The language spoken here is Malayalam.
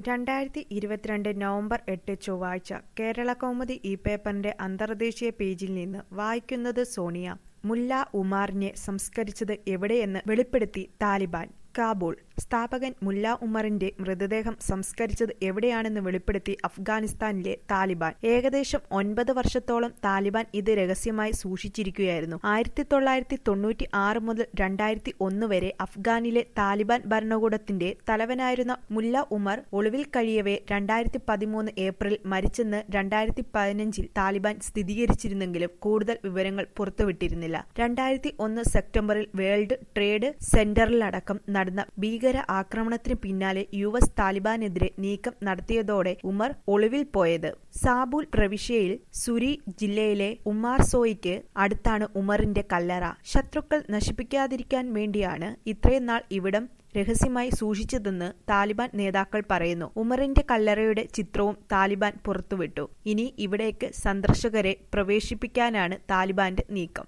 രണ്ടായിരത്തി ഇരുപത്തിരണ്ട് നവംബർ എട്ട് ചൊവ്വാഴ്ച കേരള കൗമുദി ഈ പേപ്പറിന്റെ അന്തർദേശീയ പേജിൽ നിന്ന് വായിക്കുന്നത് സോണിയ മുല്ല ഉമാറിനെ സംസ്കരിച്ചത് എവിടെയെന്ന് വെളിപ്പെടുത്തി താലിബാൻ കാബൂൾ സ്ഥാപകൻ മുല്ല ഉമറിന്റെ മൃതദേഹം സംസ്കരിച്ചത് എവിടെയാണെന്ന് വെളിപ്പെടുത്തി അഫ്ഗാനിസ്ഥാനിലെ താലിബാൻ ഏകദേശം ഒൻപത് വർഷത്തോളം താലിബാൻ ഇത് രഹസ്യമായി സൂക്ഷിച്ചിരിക്കുകയായിരുന്നു ആയിരത്തി തൊള്ളായിരത്തി തൊണ്ണൂറ്റി ആറ് മുതൽ രണ്ടായിരത്തി ഒന്ന് വരെ അഫ്ഗാനിലെ താലിബാൻ ഭരണകൂടത്തിന്റെ തലവനായിരുന്ന മുല്ല ഉമർ ഒളിവിൽ കഴിയവേ രണ്ടായിരത്തി പതിമൂന്ന് ഏപ്രിൽ മരിച്ചെന്ന് രണ്ടായിരത്തി പതിനഞ്ചിൽ താലിബാൻ സ്ഥിരീകരിച്ചിരുന്നെങ്കിലും കൂടുതൽ വിവരങ്ങൾ പുറത്തുവിട്ടിരുന്നില്ല രണ്ടായിരത്തി ഒന്ന് സെപ്റ്റംബറിൽ വേൾഡ് ട്രേഡ് സെന്ററിലടക്കം നടന്ന ഭീകര ആക്രമണത്തിന് പിന്നാലെ യു എസ് താലിബാനെതിരെ നീക്കം നടത്തിയതോടെ ഉമർ ഒളിവിൽ പോയത് സാബൂൽ പ്രവിശ്യയിൽ സുരി ജില്ലയിലെ ഉമാർസോയ്ക്ക് അടുത്താണ് ഉമറിന്റെ കല്ലറ ശത്രുക്കൾ നശിപ്പിക്കാതിരിക്കാൻ വേണ്ടിയാണ് ഇത്രയും നാൾ ഇവിടം രഹസ്യമായി സൂക്ഷിച്ചതെന്ന് താലിബാൻ നേതാക്കൾ പറയുന്നു ഉമറിന്റെ കല്ലറയുടെ ചിത്രവും താലിബാൻ പുറത്തുവിട്ടു ഇനി ഇവിടേക്ക് സന്ദർശകരെ പ്രവേശിപ്പിക്കാനാണ് താലിബാന്റെ നീക്കം